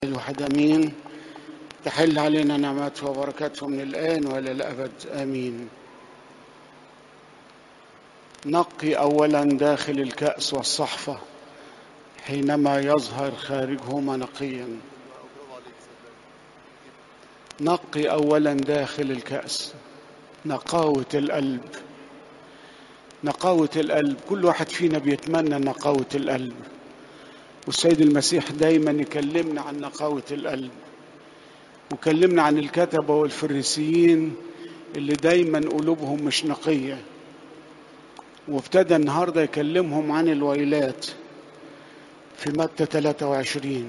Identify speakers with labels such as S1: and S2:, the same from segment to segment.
S1: الواحد امين تحل علينا نعمته وبركاته من الان والى الابد امين نقي اولا داخل الكاس والصحفه حينما يظهر خارجهما نقيا نقي اولا داخل الكاس نقاوه القلب نقاوه القلب كل واحد فينا بيتمنى نقاوه القلب والسيد المسيح دايما يكلمنا عن نقاوة القلب وكلمنا عن الكتبة والفريسيين اللي دايما قلوبهم مش نقية وابتدى النهاردة يكلمهم عن الويلات في متى 23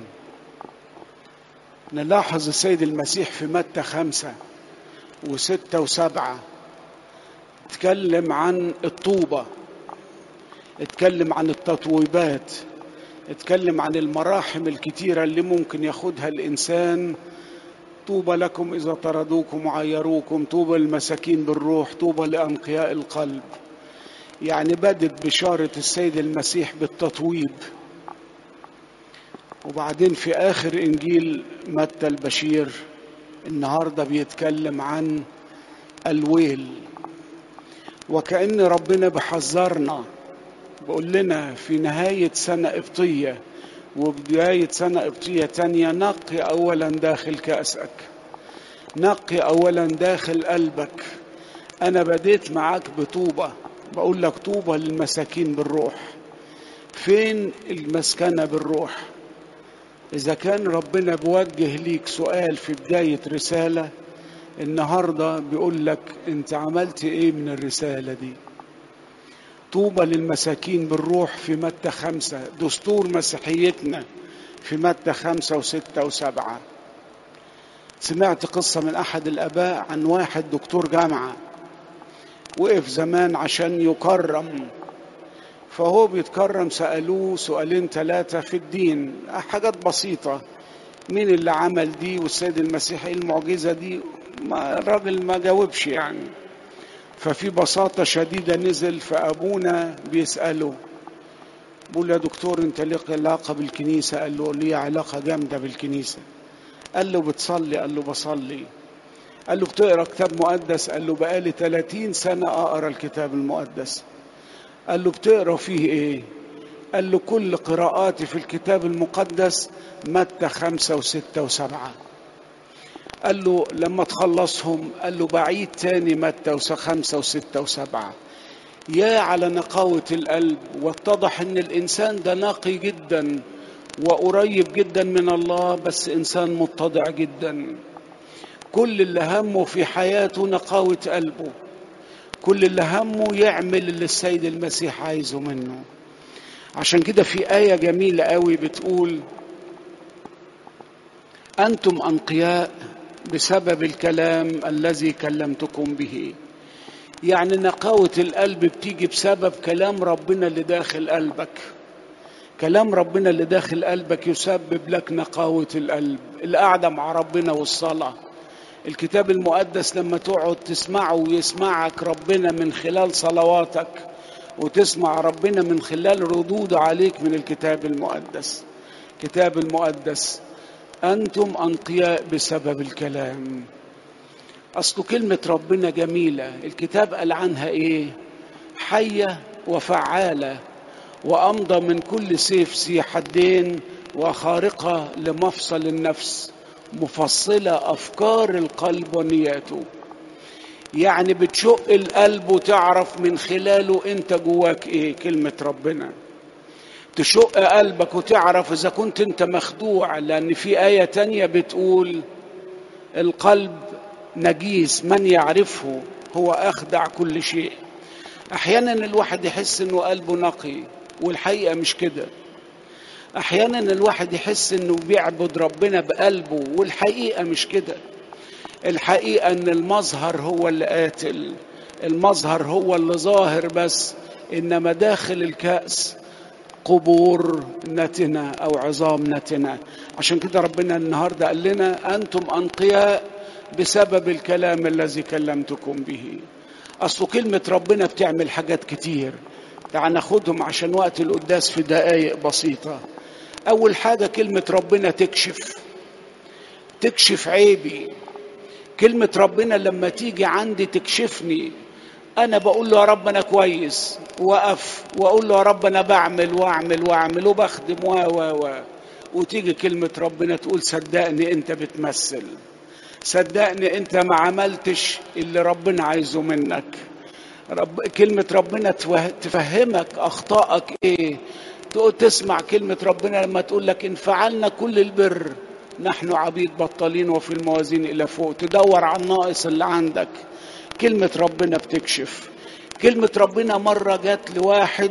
S1: نلاحظ السيد المسيح في متى خمسة وستة وسبعة اتكلم عن الطوبة اتكلم عن التطويبات اتكلم عن المراحم الكتيرة اللي ممكن ياخدها الإنسان طوبى لكم إذا طردوكم وعيروكم طوبى المساكين بالروح طوبى لأنقياء القلب يعني بدت بشارة السيد المسيح بالتطويب وبعدين في آخر إنجيل متى البشير النهاردة بيتكلم عن الويل وكأن ربنا بحذرنا بقول لنا في نهاية سنة قبطية وبداية سنة قبطية تانية نقي أولا داخل كأسك نقي أولا داخل قلبك أنا بديت معاك بطوبة بقول لك طوبة للمساكين بالروح فين المسكنة بالروح إذا كان ربنا بوجه ليك سؤال في بداية رسالة النهاردة بيقول لك أنت عملت إيه من الرسالة دي طوبى للمساكين بالروح في متى خمسة دستور مسيحيتنا في متى خمسة وستة وسبعة سمعت قصة من أحد الآباء عن واحد دكتور جامعة وقف زمان عشان يكرم فهو بيتكرم سألوه سؤالين ثلاثة في الدين حاجات بسيطة مين اللي عمل دي والسيد المسيح ايه المعجزة دي ما الراجل ما جاوبش يعني ففي بساطة شديدة نزل فأبونا بيسأله بقول يا دكتور أنت ليك علاقة بالكنيسة قال له لي علاقة جامدة بالكنيسة قال له بتصلي قال له بصلي قال له بتقرا كتاب مقدس قال له بقالي 30 سنة أقرا الكتاب المقدس قال له بتقرا فيه إيه قال له كل قراءاتي في الكتاب المقدس متى خمسة وستة وسبعة قال له لما تخلصهم قال له بعيد تاني متى خمسة وستة وسبعة يا على نقاوة القلب واتضح ان الانسان ده نقي جدا وقريب جدا من الله بس انسان متضع جدا كل اللي همه في حياته نقاوة قلبه كل اللي همه يعمل اللي السيد المسيح عايزه منه عشان كده في آية جميلة قوي بتقول أنتم أنقياء بسبب الكلام الذي كلمتكم به يعني نقاوة القلب بتيجي بسبب كلام ربنا اللي داخل قلبك كلام ربنا اللي داخل قلبك يسبب لك نقاوة القلب القعدة مع ربنا والصلاة الكتاب المقدس لما تقعد تسمعه ويسمعك ربنا من خلال صلواتك وتسمع ربنا من خلال ردوده عليك من الكتاب المقدس كتاب المقدس أنتم أنقياء بسبب الكلام أصل كلمة ربنا جميلة الكتاب قال عنها إيه حية وفعالة وأمضى من كل سيف ذي حدين وخارقة لمفصل النفس مفصلة أفكار القلب ونياته يعني بتشق القلب وتعرف من خلاله أنت جواك إيه كلمة ربنا تشق قلبك وتعرف إذا كنت أنت مخدوع لأن في آية تانية بتقول القلب نجيس من يعرفه هو أخدع كل شيء أحيانا الواحد يحس إنه قلبه نقي والحقيقة مش كده أحيانا الواحد يحس إنه بيعبد ربنا بقلبه والحقيقة مش كده الحقيقة إن المظهر هو اللي قاتل المظهر هو اللي ظاهر بس إنما داخل الكأس قبور نتنة أو عظام نتنة عشان كده ربنا النهاردة قال لنا أنتم أنقياء بسبب الكلام الذي كلمتكم به أصل كلمة ربنا بتعمل حاجات كتير تعال ناخدهم عشان وقت القداس في دقايق بسيطة أول حاجة كلمة ربنا تكشف تكشف عيبي كلمة ربنا لما تيجي عندي تكشفني أنا بقول له يا رب أنا كويس وأقف وأقول له يا رب أنا بعمل وأعمل وأعمل وبخدم و و و وتيجي كلمة ربنا تقول صدقني أنت بتمثل صدقني أنت ما عملتش اللي ربنا عايزه منك رب كلمة ربنا تفهمك أخطائك إيه تقول تسمع كلمة ربنا لما تقول لك إن فعلنا كل البر نحن عبيد بطالين وفي الموازين إلى فوق تدور على الناقص اللي عندك كلمة ربنا بتكشف كلمة ربنا مرة جت لواحد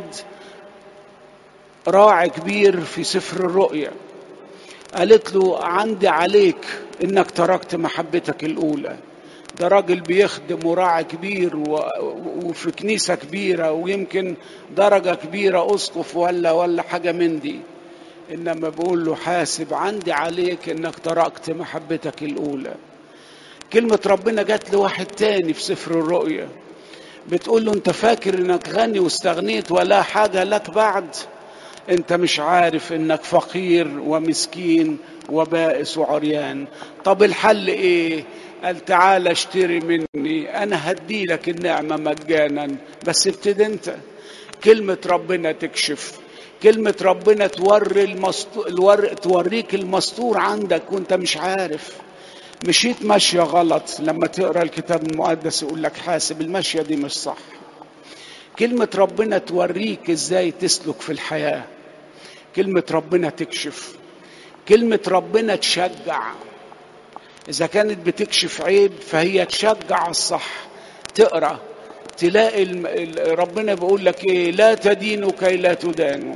S1: راعي كبير في سفر الرؤيا قالت له عندي عليك انك تركت محبتك الاولى ده راجل بيخدم وراعي كبير وفي كنيسة كبيرة ويمكن درجة كبيرة أسقف ولا ولا حاجة من دي إنما بقول له حاسب عندي عليك إنك تركت محبتك الأولى كلمة ربنا جت لواحد تاني في سفر الرؤيا بتقول له أنت فاكر إنك غني واستغنيت ولا حاجة لك بعد أنت مش عارف إنك فقير ومسكين وبائس وعريان طب الحل إيه قال تعالى اشتري مني انا هدي لك النعمه مجانا بس ابتدي انت كلمه ربنا تكشف كلمه ربنا توري المستور توريك المستور عندك وانت مش عارف مشيت ماشيه غلط لما تقرا الكتاب المقدس يقول لك حاسب المشيه دي مش صح كلمه ربنا توريك ازاي تسلك في الحياه كلمه ربنا تكشف كلمه ربنا تشجع إذا كانت بتكشف عيب فهي تشجع على الصح تقرأ تلاقي ربنا بيقول لك إيه لا تدينوا كي لا تدانوا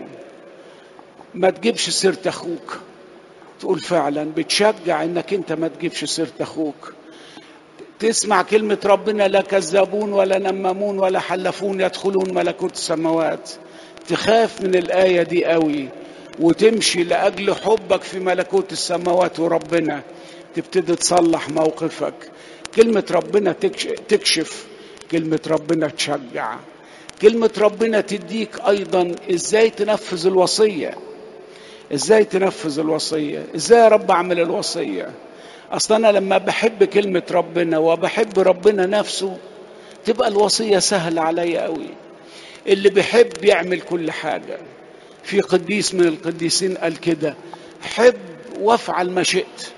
S1: ما تجيبش سيرة أخوك تقول فعلا بتشجع إنك أنت ما تجيبش سيرة أخوك تسمع كلمة ربنا لا كذابون ولا نمامون ولا حلفون يدخلون ملكوت السماوات تخاف من الآية دي قوي وتمشي لأجل حبك في ملكوت السماوات وربنا تبتدي تصلح موقفك كلمة ربنا تكشف كلمة ربنا تشجع كلمة ربنا تديك أيضا إزاي تنفذ الوصية إزاي تنفذ الوصية إزاي يا رب أعمل الوصية أصلا أنا لما بحب كلمة ربنا وبحب ربنا نفسه تبقى الوصية سهلة عليا قوي اللي بيحب يعمل كل حاجة في قديس من القديسين قال كده حب وافعل ما شئت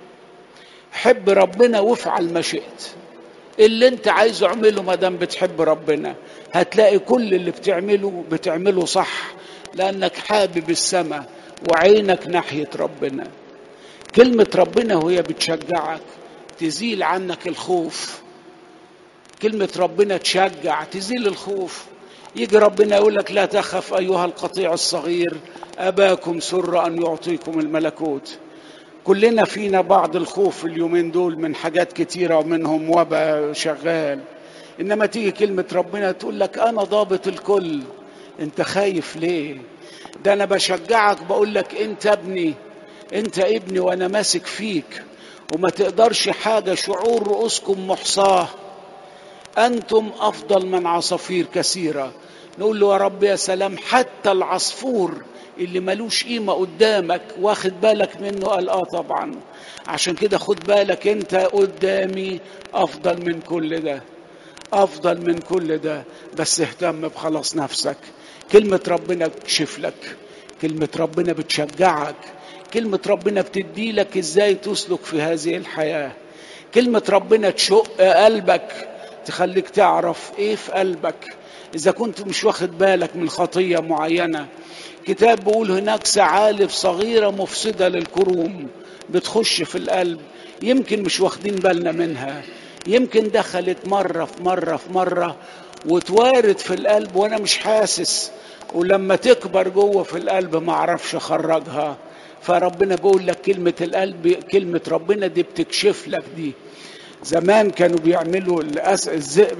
S1: حب ربنا وافعل ما شئت اللي انت عايزه اعمله ما دام بتحب ربنا هتلاقي كل اللي بتعمله بتعمله صح لانك حابب السماء وعينك ناحيه ربنا كلمه ربنا وهي بتشجعك تزيل عنك الخوف كلمه ربنا تشجع تزيل الخوف يجي ربنا يقول لك لا تخف ايها القطيع الصغير اباكم سر ان يعطيكم الملكوت كلنا فينا بعض الخوف اليومين دول من حاجات كتيرة ومنهم وباء شغال إنما تيجي كلمة ربنا تقول لك أنا ضابط الكل أنت خايف ليه ده أنا بشجعك بقول لك أنت ابني أنت ابني وأنا ماسك فيك وما تقدرش حاجة شعور رؤوسكم محصاه أنتم أفضل من عصافير كثيرة نقول له يا رب يا سلام حتى العصفور اللي ملوش قيمة قدامك واخد بالك منه قال اه طبعا عشان كده خد بالك انت قدامي افضل من كل ده افضل من كل ده بس اهتم بخلاص نفسك كلمة ربنا بتكشف لك كلمة ربنا بتشجعك كلمة ربنا بتدي لك ازاي تسلك في هذه الحياة كلمة ربنا تشق قلبك تخليك تعرف ايه في قلبك اذا كنت مش واخد بالك من خطية معينة كتاب بيقول هناك ثعالب صغيرة مفسدة للكروم بتخش في القلب يمكن مش واخدين بالنا منها يمكن دخلت مرة في مرة في مرة وتوارد في القلب وانا مش حاسس ولما تكبر جوه في القلب ما اعرفش اخرجها فربنا بيقول لك كلمة القلب كلمة ربنا دي بتكشف لك دي زمان كانوا بيعملوا الأس... الذئب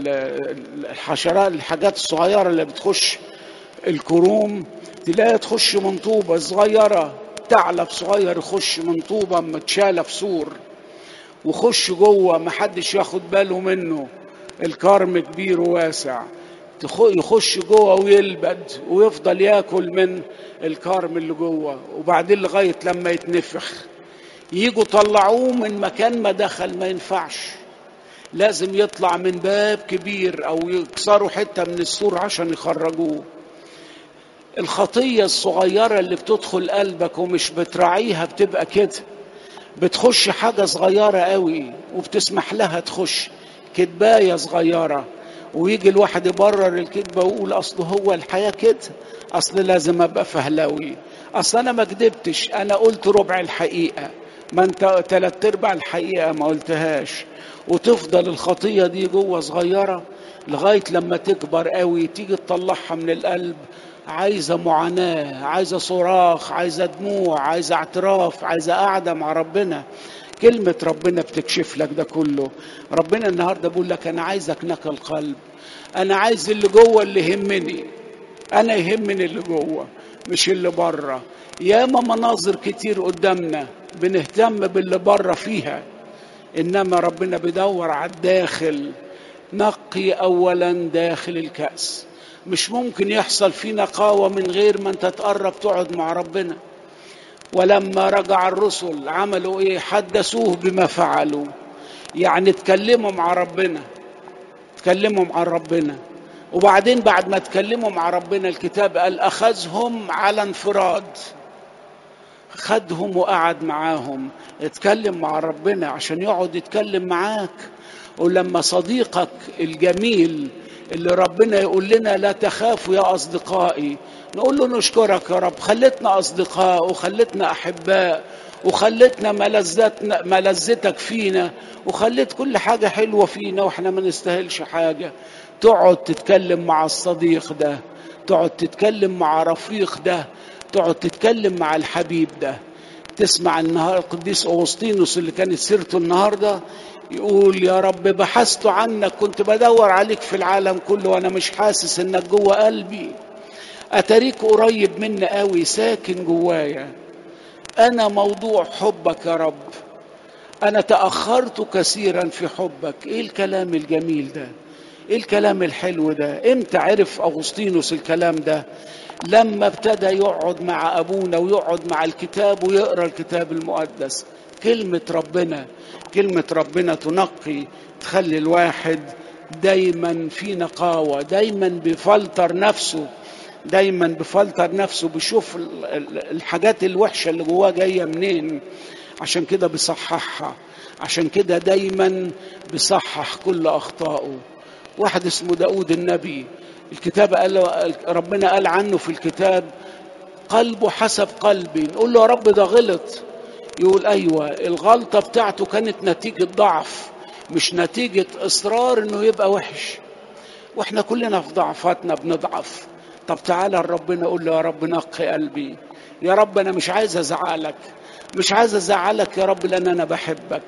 S1: الحشرات الحاجات الصغيرة اللي بتخش الكروم تلاقيها تخش من طوبة صغيرة ثعلب صغير يخش من طوبة متشالة في سور وخش جوه محدش ياخد باله منه الكرم كبير وواسع يخش جوه ويلبد ويفضل ياكل من الكرم اللي جوه وبعدين لغايه لما يتنفخ يجوا طلعوه من مكان ما دخل ما ينفعش لازم يطلع من باب كبير او يكسروا حته من السور عشان يخرجوه الخطيه الصغيره اللي بتدخل قلبك ومش بتراعيها بتبقى كده بتخش حاجه صغيره قوي وبتسمح لها تخش كدبايه صغيره ويجي الواحد يبرر الكذبه ويقول اصل هو الحياه كده اصل لازم ابقى فهلاوي اصل انا ما كدبتش انا قلت ربع الحقيقه ما انت تلات ارباع الحقيقه ما قلتهاش وتفضل الخطيه دي جوه صغيره لغايه لما تكبر قوي تيجي تطلعها من القلب عايزه معاناه عايزه صراخ عايزه دموع عايزه اعتراف عايزه قعده مع ربنا كلمة ربنا بتكشف لك ده كله ربنا النهاردة بيقول لك أنا عايزك نقى القلب أنا عايز اللي جوه اللي يهمني أنا يهمني اللي جوه مش اللي بره ياما مناظر كتير قدامنا بنهتم باللي بره فيها إنما ربنا بيدور على الداخل نقي أولا داخل الكأس مش ممكن يحصل في نقاوة من غير ما أنت تقرب تقعد مع ربنا ولما رجع الرسل عملوا ايه حدثوه بما فعلوا يعني اتكلموا مع ربنا اتكلموا مع ربنا وبعدين بعد ما اتكلموا مع ربنا الكتاب قال اخذهم على انفراد خدهم وقعد معاهم اتكلم مع ربنا عشان يقعد يتكلم معاك ولما صديقك الجميل اللي ربنا يقول لنا لا تخافوا يا اصدقائي نقول له نشكرك يا رب خلتنا اصدقاء وخلتنا احباء وخلتنا ملذتنا ملذتك فينا وخلت كل حاجه حلوه فينا واحنا ما نستاهلش حاجه تقعد تتكلم مع الصديق ده تقعد تتكلم مع رفيق ده تقعد تتكلم مع الحبيب ده تسمع النهارده القديس اغسطينوس اللي كانت سيرته النهارده يقول يا رب بحثت عنك كنت بدور عليك في العالم كله وانا مش حاسس انك جوه قلبي اتاريك قريب مني قوي ساكن جوايا انا موضوع حبك يا رب انا تاخرت كثيرا في حبك ايه الكلام الجميل ده ايه الكلام الحلو ده امتى عرف اغسطينوس الكلام ده لما ابتدى يقعد مع ابونا ويقعد مع الكتاب ويقرا الكتاب المقدس كلمه ربنا كلمه ربنا تنقي تخلي الواحد دايما في نقاوه دايما بيفلتر نفسه دايما بفلتر نفسه بيشوف الحاجات الوحشه اللي جواه جايه منين عشان كده بيصححها عشان كده دايما بيصحح كل اخطائه واحد اسمه داود النبي الكتاب قال ربنا قال عنه في الكتاب قلبه حسب قلبي نقول له يا رب ده غلط يقول ايوه الغلطه بتاعته كانت نتيجه ضعف مش نتيجه اصرار انه يبقى وحش واحنا كلنا في ضعفاتنا بنضعف طب تعالى لربنا قول له يا رب نقي قلبي يا رب انا مش عايز ازعلك مش عايز ازعلك يا رب لان انا بحبك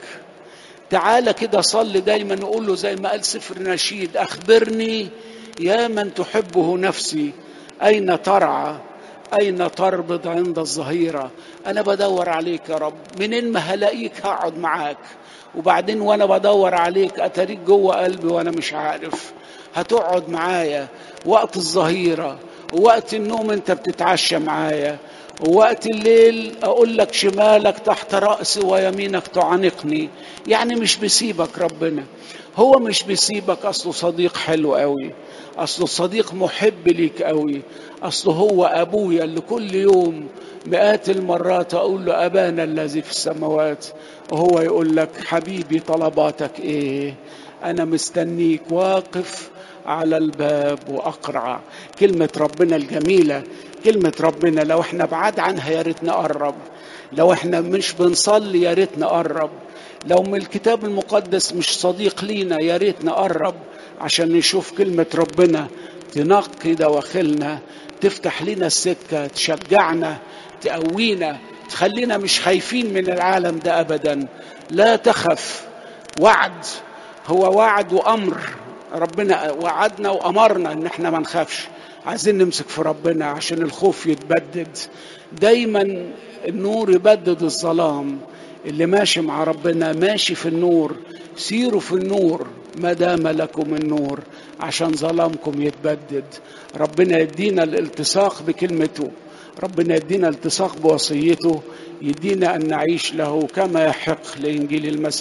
S1: تعالى كده صلي دايما نقول له زي ما قال سفر نشيد اخبرني يا من تحبه نفسي اين ترعى اين تربض عند الظهيره انا بدور عليك يا رب منين ما هلاقيك هقعد معاك وبعدين وانا بدور عليك اتاريك جوه قلبي وانا مش عارف هتقعد معايا وقت الظهيره ووقت النوم انت بتتعشى معايا ووقت الليل اقول لك شمالك تحت راسي ويمينك تعانقني يعني مش بيسيبك ربنا هو مش بيسيبك اصله صديق حلو قوي اصله صديق محب ليك قوي اصله هو ابويا اللي كل يوم مئات المرات اقول له ابانا الذي في السماوات وهو يقول لك حبيبي طلباتك ايه انا مستنيك واقف على الباب واقرع كلمه ربنا الجميله كلمه ربنا لو احنا بعاد عنها يا ريت نقرب لو احنا مش بنصلي يا ريت نقرب لو من الكتاب المقدس مش صديق لينا يا ريت نقرب عشان نشوف كلمه ربنا تنقي دواخلنا تفتح لنا السكه تشجعنا تقوينا تخلينا مش خايفين من العالم ده ابدا لا تخف وعد هو وعد وامر ربنا وعدنا وامرنا ان احنا ما نخافش عايزين نمسك في ربنا عشان الخوف يتبدد دايما النور يبدد الظلام اللي ماشي مع ربنا ماشي في النور سيروا في النور ما دام لكم النور عشان ظلامكم يتبدد ربنا يدينا الالتصاق بكلمته ربنا يدينا التصاق بوصيته يدينا أن نعيش له كما يحق لإنجيل المسيح